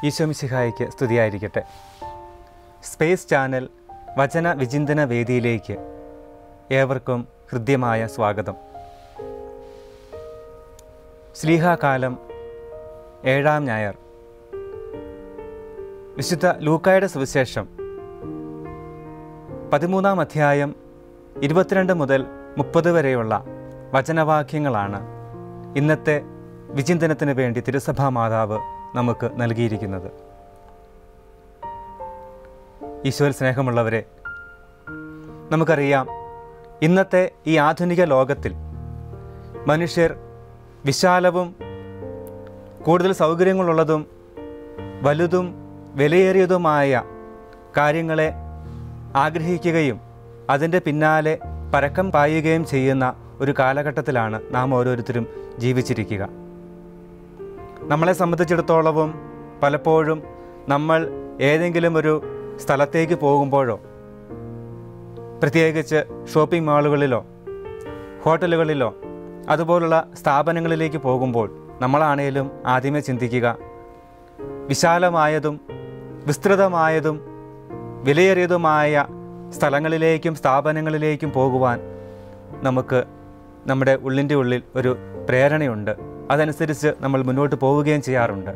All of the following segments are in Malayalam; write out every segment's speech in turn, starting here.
ഈശോമിശിഹായ്ക്ക് സ്തുതിയായിരിക്കട്ടെ സ്പേസ് ചാനൽ വചന വിചിന്തന വേദിയിലേക്ക് ഏവർക്കും ഹൃദ്യമായ സ്വാഗതം ശ്ലീഹാകാലം ഏഴാം ഞായർ വിശുദ്ധ ലൂക്കായുടെ സുവിശേഷം പതിമൂന്നാം അധ്യായം ഇരുപത്തിരണ്ട് മുതൽ മുപ്പത് വരെയുള്ള വചനവാക്യങ്ങളാണ് ഇന്നത്തെ വിചിന്തനത്തിന് വേണ്ടി തിരുസഭാ മാതാവ് നമുക്ക് നൽകിയിരിക്കുന്നത് ഈശോയിൽ സ്നേഹമുള്ളവരെ നമുക്കറിയാം ഇന്നത്തെ ഈ ആധുനിക ലോകത്തിൽ മനുഷ്യർ വിശാലവും കൂടുതൽ സൗകര്യങ്ങളുള്ളതും വലുതും വിലയേറിയതുമായ കാര്യങ്ങളെ ആഗ്രഹിക്കുകയും അതിൻ്റെ പിന്നാലെ പരക്കം പായുകയും ചെയ്യുന്ന ഒരു കാലഘട്ടത്തിലാണ് നാം ഓരോരുത്തരും ജീവിച്ചിരിക്കുക നമ്മളെ സംബന്ധിച്ചിടത്തോളവും പലപ്പോഴും നമ്മൾ ഏതെങ്കിലും ഒരു സ്ഥലത്തേക്ക് പോകുമ്പോഴോ പ്രത്യേകിച്ച് ഷോപ്പിംഗ് മാളുകളിലോ ഹോട്ടലുകളിലോ അതുപോലുള്ള സ്ഥാപനങ്ങളിലേക്ക് പോകുമ്പോൾ നമ്മളാണേലും ആദ്യമേ ചിന്തിക്കുക വിശാലമായതും വിസ്തൃതമായതും വിലയേറിയതുമായ സ്ഥലങ്ങളിലേക്കും സ്ഥാപനങ്ങളിലേക്കും പോകുവാൻ നമുക്ക് നമ്മുടെ ഉള്ളിൻ്റെ ഉള്ളിൽ ഒരു പ്രേരണയുണ്ട് അതനുസരിച്ച് നമ്മൾ മുന്നോട്ട് പോവുകയും ചെയ്യാറുണ്ട്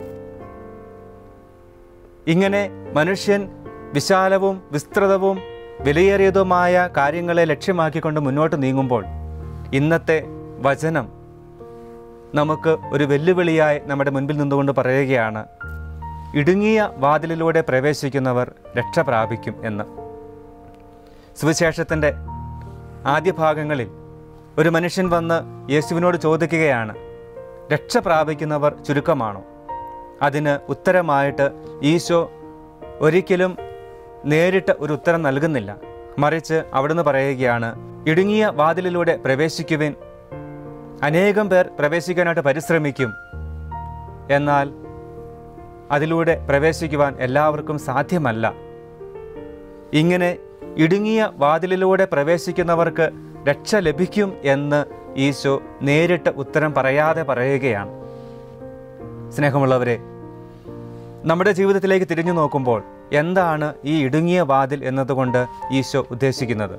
ഇങ്ങനെ മനുഷ്യൻ വിശാലവും വിസ്തൃതവും വിലയേറിയതുമായ കാര്യങ്ങളെ ലക്ഷ്യമാക്കിക്കൊണ്ട് മുന്നോട്ട് നീങ്ങുമ്പോൾ ഇന്നത്തെ വചനം നമുക്ക് ഒരു വെല്ലുവിളിയായി നമ്മുടെ മുൻപിൽ നിന്നുകൊണ്ട് പറയുകയാണ് ഇടുങ്ങിയ വാതിലിലൂടെ പ്രവേശിക്കുന്നവർ രക്ഷ പ്രാപിക്കും എന്ന് സുവിശേഷത്തിൻ്റെ ആദ്യ ഭാഗങ്ങളിൽ ഒരു മനുഷ്യൻ വന്ന് യേശുവിനോട് ചോദിക്കുകയാണ് രക്ഷ പ്രാപിക്കുന്നവർ ചുരുക്കമാണോ അതിന് ഉത്തരമായിട്ട് ഈശോ ഒരിക്കലും നേരിട്ട് ഒരു ഉത്തരം നൽകുന്നില്ല മറിച്ച് അവിടുന്ന് പറയുകയാണ് ഇടുങ്ങിയ വാതിലിലൂടെ പ്രവേശിക്കുവിൻ അനേകം പേർ പ്രവേശിക്കാനായിട്ട് പരിശ്രമിക്കും എന്നാൽ അതിലൂടെ പ്രവേശിക്കുവാൻ എല്ലാവർക്കും സാധ്യമല്ല ഇങ്ങനെ ഇടുങ്ങിയ വാതിലിലൂടെ പ്രവേശിക്കുന്നവർക്ക് രക്ഷ ലഭിക്കും എന്ന് ഈശോ നേരിട്ട് ഉത്തരം പറയാതെ പറയുകയാണ് സ്നേഹമുള്ളവരെ നമ്മുടെ ജീവിതത്തിലേക്ക് തിരിഞ്ഞു നോക്കുമ്പോൾ എന്താണ് ഈ ഇടുങ്ങിയ വാതിൽ എന്നതുകൊണ്ട് ഈശോ ഉദ്ദേശിക്കുന്നത്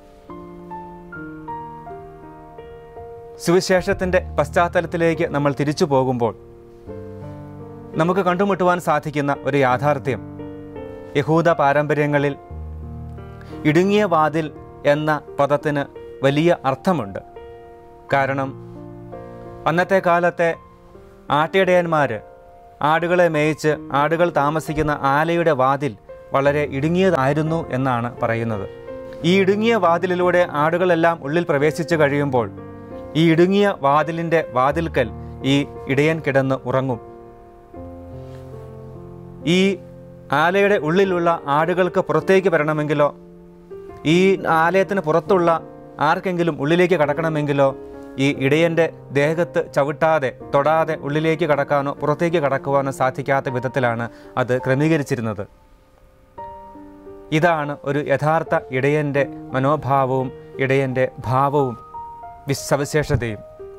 സുവിശേഷത്തിൻ്റെ പശ്ചാത്തലത്തിലേക്ക് നമ്മൾ തിരിച്ചു പോകുമ്പോൾ നമുക്ക് കണ്ടുമുട്ടുവാൻ സാധിക്കുന്ന ഒരു യാഥാർത്ഥ്യം യഹൂദ പാരമ്പര്യങ്ങളിൽ ഇടുങ്ങിയ വാതിൽ എന്ന പദത്തിന് വലിയ അർത്ഥമുണ്ട് കാരണം അന്നത്തെ കാലത്തെ ആട്ടിടയന്മാർ ആടുകളെ മേയിച്ച് ആടുകൾ താമസിക്കുന്ന ആലയുടെ വാതിൽ വളരെ ഇടുങ്ങിയതായിരുന്നു എന്നാണ് പറയുന്നത് ഈ ഇടുങ്ങിയ വാതിലിലൂടെ ആടുകളെല്ലാം ഉള്ളിൽ പ്രവേശിച്ചു കഴിയുമ്പോൾ ഈ ഇടുങ്ങിയ വാതിലിൻ്റെ വാതിൽക്കൽ ഈ ഇടയൻ കിടന്ന് ഉറങ്ങും ഈ ആലയുടെ ഉള്ളിലുള്ള ആടുകൾക്ക് പുറത്തേക്ക് വരണമെങ്കിലോ ഈ ആലയത്തിന് പുറത്തുള്ള ആർക്കെങ്കിലും ഉള്ളിലേക്ക് കടക്കണമെങ്കിലോ ഈ ഇടയൻ്റെ ദേഹത്ത് ചവിട്ടാതെ തൊടാതെ ഉള്ളിലേക്ക് കടക്കാനോ പുറത്തേക്ക് കടക്കുവാനോ സാധിക്കാത്ത വിധത്തിലാണ് അത് ക്രമീകരിച്ചിരുന്നത് ഇതാണ് ഒരു യഥാർത്ഥ ഇടയൻ്റെ മനോഭാവവും ഇടയൻ്റെ ഭാവവും വിസ് സവിശേഷതയും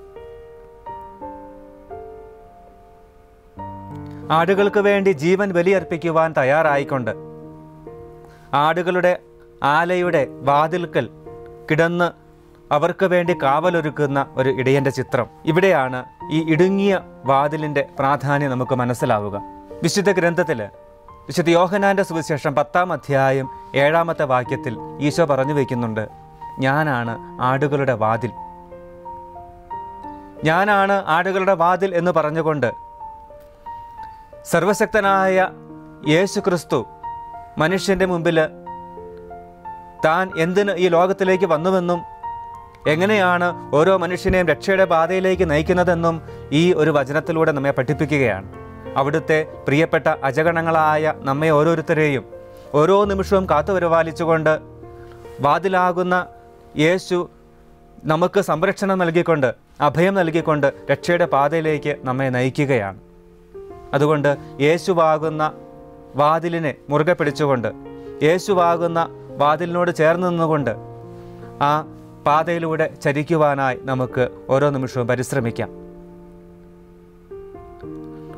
ആടുകൾക്ക് വേണ്ടി ജീവൻ ബലിയർപ്പിക്കുവാൻ തയ്യാറായിക്കൊണ്ട് ആടുകളുടെ ആലയുടെ വാതിൽക്കൽ കിടന്ന് അവർക്ക് വേണ്ടി കാവലൊരുക്കുന്ന ഒരു ഇടയൻ്റെ ചിത്രം ഇവിടെയാണ് ഈ ഇടുങ്ങിയ വാതിലിൻ്റെ പ്രാധാന്യം നമുക്ക് മനസ്സിലാവുക വിശുദ്ധ ഗ്രന്ഥത്തിൽ വിശുദ്ധ യോഹനാന്റെ സുവിശേഷം പത്താം അധ്യായം ഏഴാമത്തെ വാക്യത്തിൽ ഈശോ പറഞ്ഞു വയ്ക്കുന്നുണ്ട് ഞാനാണ് ആടുകളുടെ വാതിൽ ഞാനാണ് ആടുകളുടെ വാതിൽ എന്ന് പറഞ്ഞുകൊണ്ട് സർവശക്തനായ യേശു ക്രിസ്തു മനുഷ്യൻ്റെ മുമ്പിൽ താൻ എന്തിന് ഈ ലോകത്തിലേക്ക് വന്നുവെന്നും എങ്ങനെയാണ് ഓരോ മനുഷ്യനെയും രക്ഷയുടെ പാതയിലേക്ക് നയിക്കുന്നതെന്നും ഈ ഒരു വചനത്തിലൂടെ നമ്മെ പഠിപ്പിക്കുകയാണ് അവിടുത്തെ പ്രിയപ്പെട്ട അജഗണങ്ങളായ നമ്മെ ഓരോരുത്തരെയും ഓരോ നിമിഷവും കാത്തുപരിപാലിച്ചുകൊണ്ട് വാതിലാകുന്ന യേശു നമുക്ക് സംരക്ഷണം നൽകിക്കൊണ്ട് അഭയം നൽകിക്കൊണ്ട് രക്ഷയുടെ പാതയിലേക്ക് നമ്മെ നയിക്കുകയാണ് അതുകൊണ്ട് യേശുവാകുന്ന വാതിലിനെ മുറുകെ പിടിച്ചുകൊണ്ട് യേശുവാകുന്ന വാതിലിനോട് ചേർന്ന് നിന്നുകൊണ്ട് ആ പാതയിലൂടെ ചരിക്കുവാനായി നമുക്ക് ഓരോ നിമിഷവും പരിശ്രമിക്കാം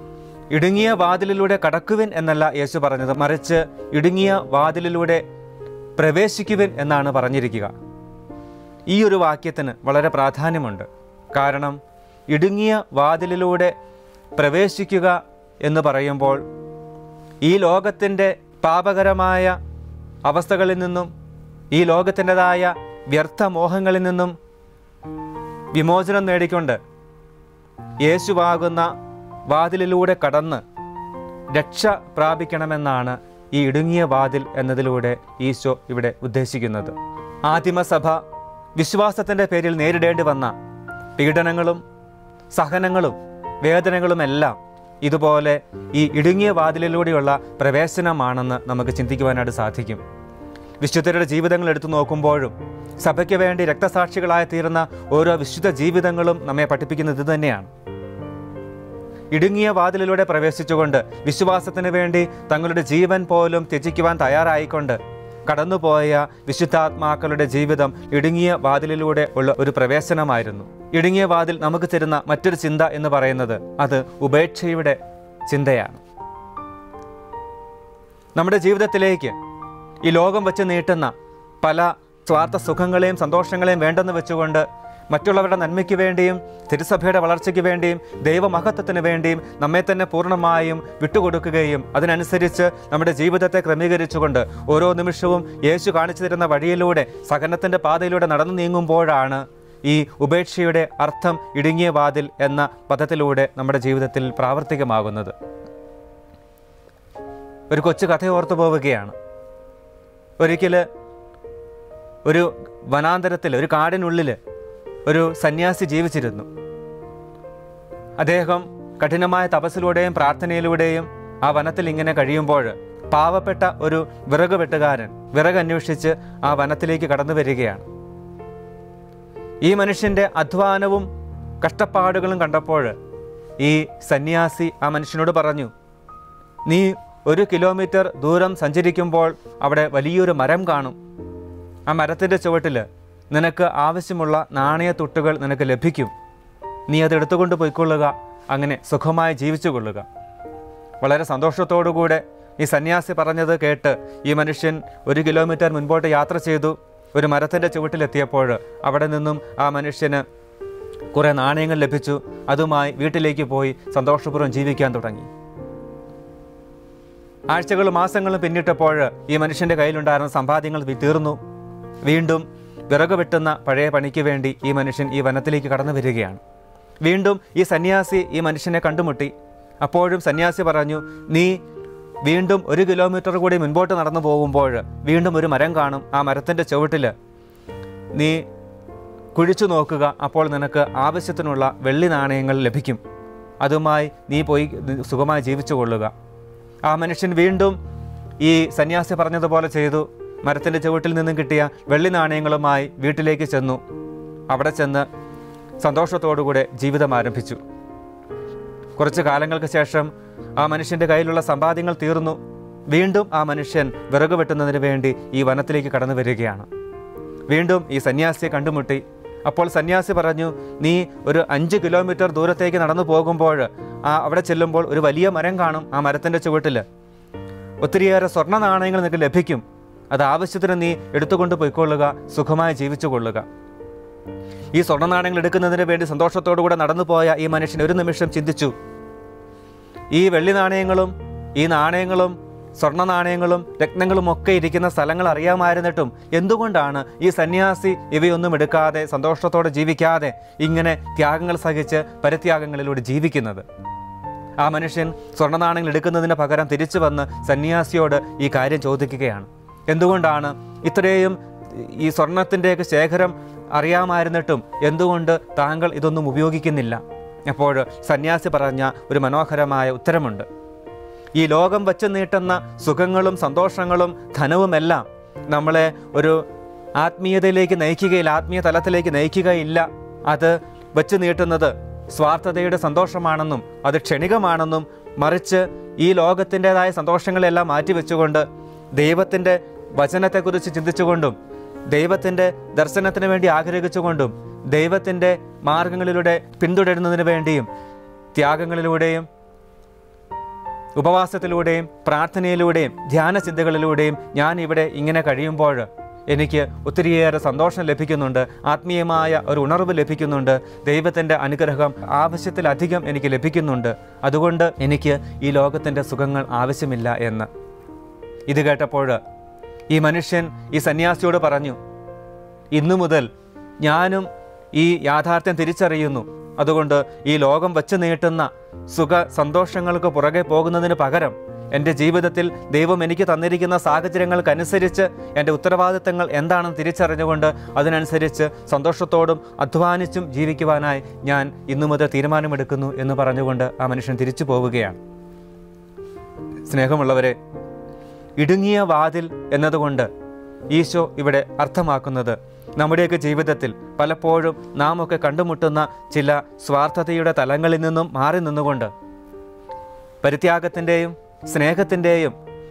ഇടുങ്ങിയ വാതിലിലൂടെ കടക്കുവിൻ എന്നല്ല യേശു പറഞ്ഞത് മറിച്ച് ഇടുങ്ങിയ വാതിലിലൂടെ പ്രവേശിക്കുവിൻ എന്നാണ് പറഞ്ഞിരിക്കുക ഈ ഒരു വാക്യത്തിന് വളരെ പ്രാധാന്യമുണ്ട് കാരണം ഇടുങ്ങിയ വാതിലിലൂടെ പ്രവേശിക്കുക എന്ന് പറയുമ്പോൾ ഈ ലോകത്തിൻ്റെ പാപകരമായ അവസ്ഥകളിൽ നിന്നും ഈ ലോകത്തിൻ്റെതായ വ്യർത്ഥമോഹങ്ങളിൽ നിന്നും വിമോചനം നേടിക്കൊണ്ട് യേശുവാകുന്ന വാതിലിലൂടെ കടന്ന് രക്ഷ പ്രാപിക്കണമെന്നാണ് ഈ ഇടുങ്ങിയ വാതിൽ എന്നതിലൂടെ ഈശോ ഇവിടെ ഉദ്ദേശിക്കുന്നത് ആദിമസഭ വിശ്വാസത്തിൻ്റെ പേരിൽ നേരിടേണ്ടി വന്ന പീഡനങ്ങളും സഹനങ്ങളും വേദനകളുമെല്ലാം ഇതുപോലെ ഈ ഇടുങ്ങിയ വാതിലിലൂടെയുള്ള പ്രവേശനമാണെന്ന് നമുക്ക് ചിന്തിക്കുവാനായിട്ട് സാധിക്കും വിശുദ്ധരുടെ ജീവിതങ്ങൾ എടുത്തു നോക്കുമ്പോഴും സഭയ്ക്ക് വേണ്ടി രക്തസാക്ഷികളായി തീർന്ന ഓരോ വിശുദ്ധ ജീവിതങ്ങളും നമ്മെ പഠിപ്പിക്കുന്നത് ഇത് തന്നെയാണ് ഇടുങ്ങിയ വാതിലിലൂടെ പ്രവേശിച്ചുകൊണ്ട് വിശ്വാസത്തിന് വേണ്ടി തങ്ങളുടെ ജീവൻ പോലും ത്യജിക്കുവാൻ തയ്യാറായിക്കൊണ്ട് കടന്നുപോയ വിശുദ്ധാത്മാക്കളുടെ ജീവിതം ഇടുങ്ങിയ വാതിലിലൂടെ ഉള്ള ഒരു പ്രവേശനമായിരുന്നു ഇടുങ്ങിയ വാതിൽ നമുക്ക് തരുന്ന മറ്റൊരു ചിന്ത എന്ന് പറയുന്നത് അത് ഉപേക്ഷയുടെ ചിന്തയാണ് നമ്മുടെ ജീവിതത്തിലേക്ക് ഈ ലോകം വെച്ച് നീട്ടുന്ന പല സ്വാർത്ഥ സുഖങ്ങളെയും സന്തോഷങ്ങളെയും വേണ്ടെന്ന് വെച്ചുകൊണ്ട് മറ്റുള്ളവരുടെ നന്മയ്ക്ക് വേണ്ടിയും തിരുസഭയുടെ വളർച്ചയ്ക്ക് വേണ്ടിയും ദൈവമഹത്വത്തിന് വേണ്ടിയും നമ്മെ തന്നെ പൂർണ്ണമായും വിട്ടുകൊടുക്കുകയും അതിനനുസരിച്ച് നമ്മുടെ ജീവിതത്തെ ക്രമീകരിച്ചുകൊണ്ട് ഓരോ നിമിഷവും യേശു കാണിച്ചു തരുന്ന വഴിയിലൂടെ സഹനത്തിൻ്റെ പാതയിലൂടെ നടന്നു നീങ്ങുമ്പോഴാണ് ഈ ഉപേക്ഷയുടെ അർത്ഥം ഇടുങ്ങിയ വാതിൽ എന്ന പദത്തിലൂടെ നമ്മുടെ ജീവിതത്തിൽ പ്രാവർത്തികമാകുന്നത് ഒരു കൊച്ചു കഥ ഓർത്തു പോവുകയാണ് ഒരിക്കൽ ഒരു വനാന്തരത്തിൽ ഒരു കാടിനുള്ളിൽ ഒരു സന്യാസി ജീവിച്ചിരുന്നു അദ്ദേഹം കഠിനമായ തപസ്സിലൂടെയും പ്രാർത്ഥനയിലൂടെയും ആ വനത്തിൽ ഇങ്ങനെ കഴിയുമ്പോൾ പാവപ്പെട്ട ഒരു വിറക് വെട്ടുകാരൻ വിറക് അന്വേഷിച്ച് ആ വനത്തിലേക്ക് കടന്നു വരികയാണ് ഈ മനുഷ്യൻ്റെ അധ്വാനവും കഷ്ടപ്പാടുകളും കണ്ടപ്പോൾ ഈ സന്യാസി ആ മനുഷ്യനോട് പറഞ്ഞു നീ ഒരു കിലോമീറ്റർ ദൂരം സഞ്ചരിക്കുമ്പോൾ അവിടെ വലിയൊരു മരം കാണും ആ മരത്തിൻ്റെ ചുവട്ടിൽ നിനക്ക് ആവശ്യമുള്ള നാണയത്തുട്ടുകൾ നിനക്ക് ലഭിക്കും നീ അത് എടുത്തുകൊണ്ട് പോയിക്കൊള്ളുക അങ്ങനെ സുഖമായി ജീവിച്ചു കൊള്ളുക വളരെ സന്തോഷത്തോടുകൂടെ ഈ സന്യാസി പറഞ്ഞത് കേട്ട് ഈ മനുഷ്യൻ ഒരു കിലോമീറ്റർ മുൻപോട്ട് യാത്ര ചെയ്തു ഒരു മരത്തിൻ്റെ ചുവട്ടിലെത്തിയപ്പോൾ അവിടെ നിന്നും ആ മനുഷ്യന് കുറേ നാണയങ്ങൾ ലഭിച്ചു അതുമായി വീട്ടിലേക്ക് പോയി സന്തോഷപൂർവ്വം ജീവിക്കാൻ തുടങ്ങി ആഴ്ചകളും മാസങ്ങളും പിന്നിട്ടപ്പോൾ ഈ മനുഷ്യൻ്റെ കയ്യിലുണ്ടായിരുന്ന സമ്പാദ്യങ്ങൾ വി- തീർന്നു വീണ്ടും വിറക് വെട്ടുന്ന പഴയ പണിക്ക് വേണ്ടി ഈ മനുഷ്യൻ ഈ വനത്തിലേക്ക് കടന്നു വരികയാണ് വീണ്ടും ഈ സന്യാസി ഈ മനുഷ്യനെ കണ്ടുമുട്ടി അപ്പോഴും സന്യാസി പറഞ്ഞു നീ വീണ്ടും ഒരു കിലോമീറ്റർ കൂടി മുൻപോട്ട് നടന്നു പോകുമ്പോൾ വീണ്ടും ഒരു മരം കാണും ആ മരത്തിൻ്റെ ചുവട്ടിൽ നീ കുഴിച്ചു നോക്കുക അപ്പോൾ നിനക്ക് ആവശ്യത്തിനുള്ള വെള്ളി നാണയങ്ങൾ ലഭിക്കും അതുമായി നീ പോയി സുഖമായി ജീവിച്ചു കൊള്ളുക ആ മനുഷ്യൻ വീണ്ടും ഈ സന്യാസി പറഞ്ഞതുപോലെ ചെയ്തു മരത്തിൻ്റെ ചുവട്ടിൽ നിന്നും കിട്ടിയ വെള്ളി നാണയങ്ങളുമായി വീട്ടിലേക്ക് ചെന്നു അവിടെ ചെന്ന് സന്തോഷത്തോടുകൂടെ ജീവിതം ആരംഭിച്ചു കുറച്ച് കാലങ്ങൾക്ക് ശേഷം ആ മനുഷ്യൻ്റെ കയ്യിലുള്ള സമ്പാദ്യങ്ങൾ തീർന്നു വീണ്ടും ആ മനുഷ്യൻ വിറക് വെട്ടുന്നതിന് വേണ്ടി ഈ വനത്തിലേക്ക് കടന്നു വരികയാണ് വീണ്ടും ഈ സന്യാസിയെ കണ്ടുമുട്ടി അപ്പോൾ സന്യാസി പറഞ്ഞു നീ ഒരു അഞ്ച് കിലോമീറ്റർ ദൂരത്തേക്ക് നടന്നു പോകുമ്പോൾ ആ അവിടെ ചെല്ലുമ്പോൾ ഒരു വലിയ മരം കാണും ആ മരത്തിൻ്റെ ചുവട്ടിൽ ഒത്തിരിയേറെ സ്വർണ്ണ നാണയങ്ങൾ നിനക്ക് ലഭിക്കും അത് ആവശ്യത്തിന് നീ എടുത്തുകൊണ്ട് പോയിക്കൊള്ളുക സുഖമായി ജീവിച്ചു കൊള്ളുക ഈ സ്വർണ്ണ നാണയങ്ങൾ എടുക്കുന്നതിന് വേണ്ടി സന്തോഷത്തോടു കൂടെ നടന്നു പോയ ഈ മനുഷ്യൻ ഒരു നിമിഷം ചിന്തിച്ചു ഈ വെള്ളി നാണയങ്ങളും ഈ നാണയങ്ങളും സ്വർണ്ണ നാണയങ്ങളും രത്നങ്ങളും ഒക്കെ ഇരിക്കുന്ന സ്ഥലങ്ങൾ അറിയാമായിരുന്നിട്ടും എന്തുകൊണ്ടാണ് ഈ സന്യാസി ഇവയൊന്നും എടുക്കാതെ സന്തോഷത്തോടെ ജീവിക്കാതെ ഇങ്ങനെ ത്യാഗങ്ങൾ സഹിച്ച് പരിത്യാഗങ്ങളിലൂടെ ജീവിക്കുന്നത് ആ മനുഷ്യൻ സ്വർണ്ണ നാണയങ്ങൾ എടുക്കുന്നതിന് പകരം തിരിച്ചു വന്ന് സന്യാസിയോട് ഈ കാര്യം ചോദിക്കുകയാണ് എന്തുകൊണ്ടാണ് ഇത്രയും ഈ സ്വർണത്തിൻ്റെയൊക്കെ ശേഖരം അറിയാമായിരുന്നിട്ടും എന്തുകൊണ്ട് താങ്കൾ ഇതൊന്നും ഉപയോഗിക്കുന്നില്ല അപ്പോൾ സന്യാസി പറഞ്ഞ ഒരു മനോഹരമായ ഉത്തരമുണ്ട് ഈ ലോകം വച്ച് നീട്ടുന്ന സുഖങ്ങളും സന്തോഷങ്ങളും ധനവുമെല്ലാം നമ്മളെ ഒരു ആത്മീയതയിലേക്ക് നയിക്കുകയില്ല ആത്മീയ തലത്തിലേക്ക് നയിക്കുകയില്ല അത് വച്ച് നീട്ടുന്നത് സ്വാർത്ഥതയുടെ സന്തോഷമാണെന്നും അത് ക്ഷണികമാണെന്നും മറിച്ച് ഈ ലോകത്തിൻ്റെതായ സന്തോഷങ്ങളെല്ലാം മാറ്റിവെച്ചുകൊണ്ട് ദൈവത്തിൻ്റെ വചനത്തെക്കുറിച്ച് ചിന്തിച്ചുകൊണ്ടും ദൈവത്തിൻ്റെ ദർശനത്തിന് വേണ്ടി ആഗ്രഹിച്ചുകൊണ്ടും ദൈവത്തിൻ്റെ മാർഗങ്ങളിലൂടെ പിന്തുടരുന്നതിന് വേണ്ടിയും ത്യാഗങ്ങളിലൂടെയും ഉപവാസത്തിലൂടെയും പ്രാർത്ഥനയിലൂടെയും ധ്യാന ചിന്തകളിലൂടെയും ഞാൻ ഇവിടെ ഇങ്ങനെ കഴിയുമ്പോൾ എനിക്ക് ഒത്തിരിയേറെ സന്തോഷം ലഭിക്കുന്നുണ്ട് ആത്മീയമായ ഒരു ഉണർവ് ലഭിക്കുന്നുണ്ട് ദൈവത്തിൻ്റെ അനുഗ്രഹം ആവശ്യത്തിലധികം എനിക്ക് ലഭിക്കുന്നുണ്ട് അതുകൊണ്ട് എനിക്ക് ഈ ലോകത്തിൻ്റെ സുഖങ്ങൾ ആവശ്യമില്ല എന്ന് ഇത് കേട്ടപ്പോൾ ഈ മനുഷ്യൻ ഈ സന്യാസിയോട് പറഞ്ഞു ഇന്നു മുതൽ ഞാനും ഈ യാഥാർത്ഥ്യം തിരിച്ചറിയുന്നു അതുകൊണ്ട് ഈ ലോകം വച്ച് നീട്ടുന്ന സുഖ സന്തോഷങ്ങൾക്ക് പുറകെ പോകുന്നതിന് പകരം എൻ്റെ ജീവിതത്തിൽ ദൈവം എനിക്ക് തന്നിരിക്കുന്ന സാഹചര്യങ്ങൾക്കനുസരിച്ച് എൻ്റെ ഉത്തരവാദിത്തങ്ങൾ എന്താണെന്ന് തിരിച്ചറിഞ്ഞുകൊണ്ട് അതിനനുസരിച്ച് സന്തോഷത്തോടും അധ്വാനിച്ചും ജീവിക്കുവാനായി ഞാൻ ഇന്നു മുതൽ തീരുമാനമെടുക്കുന്നു എന്ന് പറഞ്ഞുകൊണ്ട് ആ മനുഷ്യൻ തിരിച്ചു പോവുകയാണ് സ്നേഹമുള്ളവരെ ഇടുങ്ങിയ വാതിൽ എന്നതുകൊണ്ട് ഈശോ ഇവിടെ അർത്ഥമാക്കുന്നത് നമ്മുടെയൊക്കെ ജീവിതത്തിൽ പലപ്പോഴും നാം ഒക്കെ കണ്ടുമുട്ടുന്ന ചില സ്വാർത്ഥതയുടെ തലങ്ങളിൽ നിന്നും മാറി നിന്നുകൊണ്ട് പരിത്യാഗത്തിൻ്റെയും സ്നേഹത്തിൻ്റെയും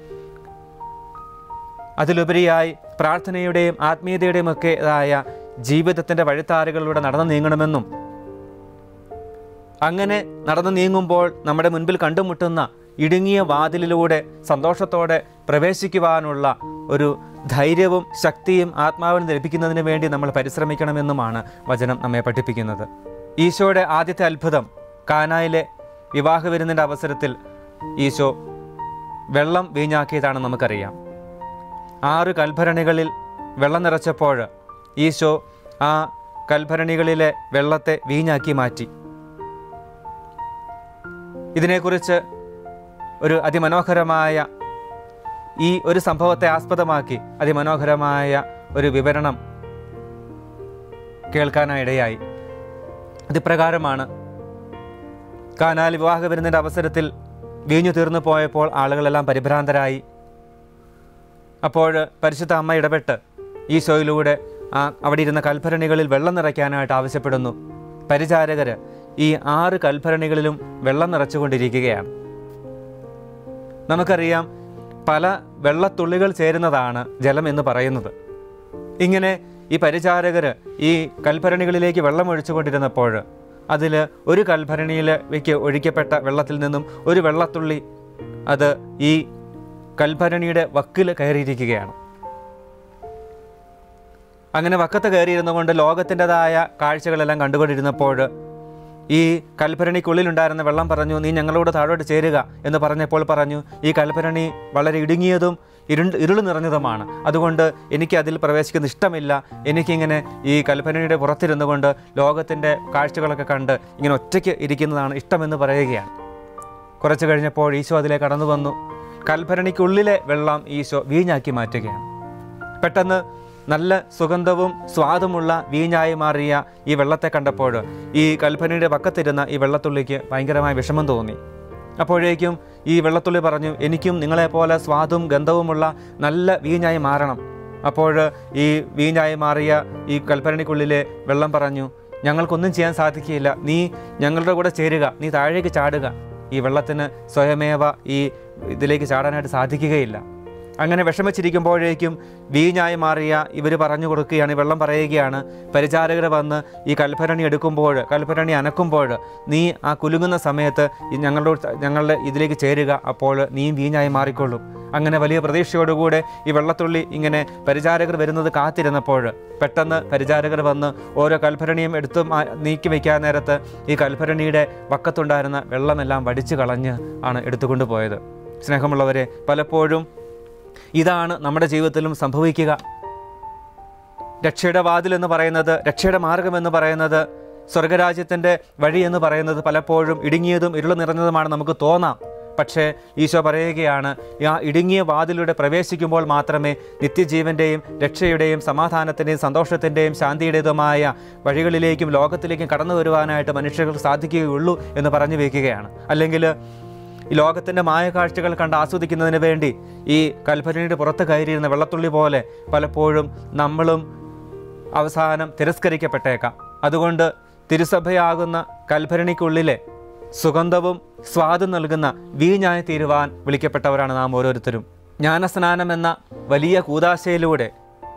അതിലുപരിയായി പ്രാർത്ഥനയുടെയും ആത്മീയതയുടെയും ഒക്കെതായ ജീവിതത്തിൻ്റെ വഴിത്താറുകളിലൂടെ നടന്നു നീങ്ങണമെന്നും അങ്ങനെ നടന്നു നീങ്ങുമ്പോൾ നമ്മുടെ മുൻപിൽ കണ്ടുമുട്ടുന്ന ഇടുങ്ങിയ വാതിലിലൂടെ സന്തോഷത്തോടെ പ്രവേശിക്കുവാനുള്ള ഒരു ധൈര്യവും ശക്തിയും ആത്മാവിന് ലഭിക്കുന്നതിന് വേണ്ടി നമ്മൾ പരിശ്രമിക്കണമെന്നുമാണ് വചനം നമ്മെ പഠിപ്പിക്കുന്നത് ഈശോയുടെ ആദ്യത്തെ അത്ഭുതം കാനായിലെ വിവാഹ വിരുന്നിൻ്റെ അവസരത്തിൽ ഈശോ വെള്ളം വീഞ്ഞാക്കിയതാണെന്ന് നമുക്കറിയാം ആറ് കൽഭരണികളിൽ വെള്ളം നിറച്ചപ്പോൾ ഈശോ ആ കൽഭരണികളിലെ വെള്ളത്തെ വീഞ്ഞാക്കി മാറ്റി ഇതിനെക്കുറിച്ച് ഒരു അതിമനോഹരമായ ഈ ഒരു സംഭവത്തെ ആസ്പദമാക്കി അതിമനോഹരമായ ഒരു വിവരണം കേൾക്കാനായിടയായി അതിപ്രകാരമാണ് കാനാൽ വിവാഹ വരുന്നതിൻ്റെ അവസരത്തിൽ വീഞ്ഞു തീർന്നു പോയപ്പോൾ ആളുകളെല്ലാം പരിഭ്രാന്തരായി അപ്പോൾ പരിശുദ്ധ അമ്മ ഇടപെട്ട് ഈശോയിലൂടെ ആ അവിടെ ഇരുന്ന കൽഭരണികളിൽ വെള്ളം നിറയ്ക്കാനായിട്ട് ആവശ്യപ്പെടുന്നു പരിചാരകർ ഈ ആറ് കൽഭരണികളിലും വെള്ളം നിറച്ചുകൊണ്ടിരിക്കുകയാണ് നമുക്കറിയാം പല വെള്ളത്തുള്ളികൾ ചേരുന്നതാണ് ജലം എന്ന് പറയുന്നത് ഇങ്ങനെ ഈ പരിചാരകർ ഈ കൽഭരണികളിലേക്ക് വെള്ളം ഒഴിച്ചുകൊണ്ടിരുന്നപ്പോൾ അതിൽ ഒരു കൽഭരണിയിലേക്ക് ഒഴിക്കപ്പെട്ട വെള്ളത്തിൽ നിന്നും ഒരു വെള്ളത്തുള്ളി അത് ഈ കൽഭരണിയുടെ വക്കിൽ കയറിയിരിക്കുകയാണ് അങ്ങനെ വക്കത്ത് കയറിയിരുന്നുകൊണ്ട് ലോകത്തിൻ്റെതായ കാഴ്ചകളെല്ലാം കണ്ടുകൊണ്ടിരുന്നപ്പോൾ ഈ കൽഭരണിക്കുള്ളിലുണ്ടായിരുന്ന വെള്ളം പറഞ്ഞു നീ ഞങ്ങളോട് താഴോട്ട് ചേരുക എന്ന് പറഞ്ഞപ്പോൾ പറഞ്ഞു ഈ കൽഭരണി വളരെ ഇടുങ്ങിയതും ഇരുണ്ട് ഇരുള് നിറഞ്ഞതുമാണ് അതുകൊണ്ട് എനിക്ക് അതിൽ പ്രവേശിക്കുന്ന ഇഷ്ടമില്ല എനിക്കിങ്ങനെ ഈ കൽഭരണിയുടെ പുറത്തിരുന്നു കൊണ്ട് ലോകത്തിൻ്റെ കാഴ്ചകളൊക്കെ കണ്ട് ഇങ്ങനെ ഒറ്റയ്ക്ക് ഇരിക്കുന്നതാണ് ഇഷ്ടമെന്ന് പറയുകയാണ് കുറച്ച് കഴിഞ്ഞപ്പോൾ ഈശോ അതിലേക്ക് കടന്നു വന്നു കൽഭരണിക്കുള്ളിലെ വെള്ളം ഈശോ വീഞ്ഞാക്കി മാറ്റുകയാണ് പെട്ടെന്ന് നല്ല സുഗന്ധവും സ്വാദുമുള്ള വീഞ്ഞായി മാറിയ ഈ വെള്ളത്തെ കണ്ടപ്പോൾ ഈ കൽപ്പനയുടെ പക്കത്തിരുന്ന ഈ വെള്ളത്തുള്ളിക്ക് ഭയങ്കരമായ വിഷമം തോന്നി അപ്പോഴേക്കും ഈ വെള്ളത്തുള്ളി പറഞ്ഞു എനിക്കും നിങ്ങളെപ്പോലെ സ്വാദും ഗന്ധവുമുള്ള നല്ല വീഞ്ഞായി മാറണം അപ്പോൾ ഈ വീഞ്ഞായി മാറിയ ഈ കൽപ്പരണിക്കുള്ളിലെ വെള്ളം പറഞ്ഞു ഞങ്ങൾക്കൊന്നും ചെയ്യാൻ സാധിക്കില്ല നീ ഞങ്ങളുടെ കൂടെ ചേരുക നീ താഴേക്ക് ചാടുക ഈ വെള്ളത്തിന് സ്വയമേവ ഈ ഇതിലേക്ക് ചാടാനായിട്ട് സാധിക്കുകയില്ല അങ്ങനെ വിഷമിച്ചിരിക്കുമ്പോഴേക്കും വീഞ്ഞായി മാറിയ ഇവർ പറഞ്ഞു കൊടുക്കുകയാണ് ഈ വെള്ളം പറയുകയാണ് പരിചാരകർ വന്ന് ഈ കൽഭരണി എടുക്കുമ്പോൾ കൽഭരണി അനക്കുമ്പോൾ നീ ആ കുലുങ്ങുന്ന സമയത്ത് ഈ ഞങ്ങളുടെ ഞങ്ങളുടെ ഇതിലേക്ക് ചേരുക അപ്പോൾ നീയും വീഞ്ഞായി മാറിക്കൊള്ളും അങ്ങനെ വലിയ പ്രതീക്ഷയോടുകൂടെ ഈ വെള്ളത്തുള്ളി ഇങ്ങനെ പരിചാരകർ വരുന്നത് കാത്തിരുന്നപ്പോൾ പെട്ടെന്ന് പരിചാരകർ വന്ന് ഓരോ കൽഭരണിയും എടുത്ത് മാ- നീക്കി വയ്ക്കാൻ നേരത്ത് ഈ കൽഭരണിയുടെ വക്കത്തുണ്ടായിരുന്ന വെള്ളമെല്ലാം വടിച്ചു കളഞ്ഞ് ആണ് എടുത്തുകൊണ്ട് പോയത് സ്നേഹമുള്ളവരെ പലപ്പോഴും ഇതാണ് നമ്മുടെ ജീവിതത്തിലും സംഭവിക്കുക രക്ഷയുടെ വാതിൽ എന്ന് പറയുന്നത് രക്ഷയുടെ മാർഗം എന്ന് പറയുന്നത് സ്വർഗരാജ്യത്തിൻ്റെ വഴി എന്ന് പറയുന്നത് പലപ്പോഴും ഇടുങ്ങിയതും ഇരുള് നിറഞ്ഞതുമാണ് നമുക്ക് തോന്നാം പക്ഷേ ഈശോ പറയുകയാണ് ആ ഇടുങ്ങിയ വാതിലൂടെ പ്രവേശിക്കുമ്പോൾ മാത്രമേ നിത്യജീവൻ്റെയും രക്ഷയുടെയും സമാധാനത്തിൻ്റെയും സന്തോഷത്തിൻ്റെയും ശാന്തിയുടേതുമായ വഴികളിലേക്കും ലോകത്തിലേക്കും കടന്നു വരുവാനായിട്ട് മനുഷ്യർക്ക് സാധിക്കുകയുള്ളൂ എന്ന് പറഞ്ഞു വയ്ക്കുകയാണ് അല്ലെങ്കിൽ ഈ ലോകത്തിൻ്റെ മായക്കാഴ്ചകൾ കണ്ട് ആസ്വദിക്കുന്നതിന് വേണ്ടി ഈ കൽഭരണിയുടെ പുറത്ത് കയറിയിരുന്ന വെള്ളത്തുള്ളി പോലെ പലപ്പോഴും നമ്മളും അവസാനം തിരസ്കരിക്കപ്പെട്ടേക്കാം അതുകൊണ്ട് തിരുസഭയാകുന്ന കൽഭരണിക്കുള്ളിലെ സുഗന്ധവും സ്വാദും നൽകുന്ന വീഞ്ഞായി തീരുവാൻ വിളിക്കപ്പെട്ടവരാണ് നാം ഓരോരുത്തരും ജ്ഞാനസ്നാനം എന്ന വലിയ കൂതാശയിലൂടെ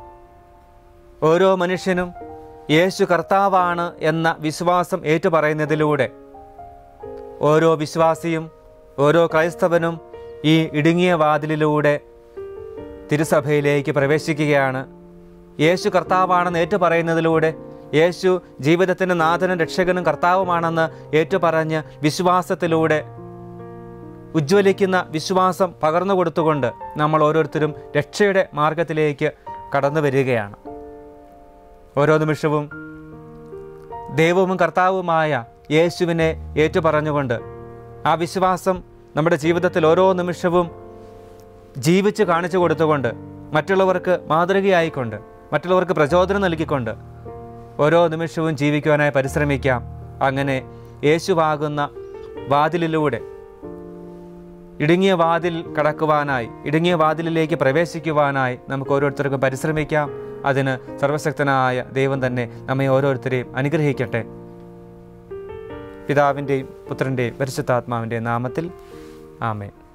ഓരോ മനുഷ്യനും യേശു കർത്താവാണ് എന്ന വിശ്വാസം ഏറ്റുപറയുന്നതിലൂടെ ഓരോ വിശ്വാസിയും ഓരോ ക്രൈസ്തവനും ഈ ഇടുങ്ങിയ വാതിലിലൂടെ തിരുസഭയിലേക്ക് പ്രവേശിക്കുകയാണ് യേശു കർത്താവാണെന്ന് ഏറ്റുപറയുന്നതിലൂടെ യേശു ജീവിതത്തിൻ്റെ നാഥനും രക്ഷകനും കർത്താവുമാണെന്ന് ഏറ്റുപറഞ്ഞ് വിശ്വാസത്തിലൂടെ ഉജ്ജ്വലിക്കുന്ന വിശ്വാസം പകർന്നു കൊടുത്തുകൊണ്ട് നമ്മൾ ഓരോരുത്തരും രക്ഷയുടെ മാർഗത്തിലേക്ക് കടന്നു വരികയാണ് ഓരോ നിമിഷവും ദൈവവും കർത്താവുമായ യേശുവിനെ ഏറ്റുപറഞ്ഞുകൊണ്ട് ആ വിശ്വാസം നമ്മുടെ ജീവിതത്തിൽ ഓരോ നിമിഷവും ജീവിച്ച് കാണിച്ചു കൊടുത്തുകൊണ്ട് മറ്റുള്ളവർക്ക് മാതൃകയായിക്കൊണ്ട് മറ്റുള്ളവർക്ക് പ്രചോദനം നൽകിക്കൊണ്ട് ഓരോ നിമിഷവും ജീവിക്കുവാനായി പരിശ്രമിക്കാം അങ്ങനെ യേശുവാകുന്ന വാതിലിലൂടെ ഇടുങ്ങിയ വാതിൽ കടക്കുവാനായി ഇടുങ്ങിയ വാതിലിലേക്ക് പ്രവേശിക്കുവാനായി നമുക്ക് ഓരോരുത്തർക്കും പരിശ്രമിക്കാം അതിന് സർവശക്തനായ ദൈവം തന്നെ നമ്മെ ഓരോരുത്തരെയും അനുഗ്രഹിക്കട്ടെ പിതാവിൻ്റെയും പുത്രൻ്റെയും പരിശുദ്ധാത്മാവിൻ്റെയും നാമത്തിൽ ആമേൻ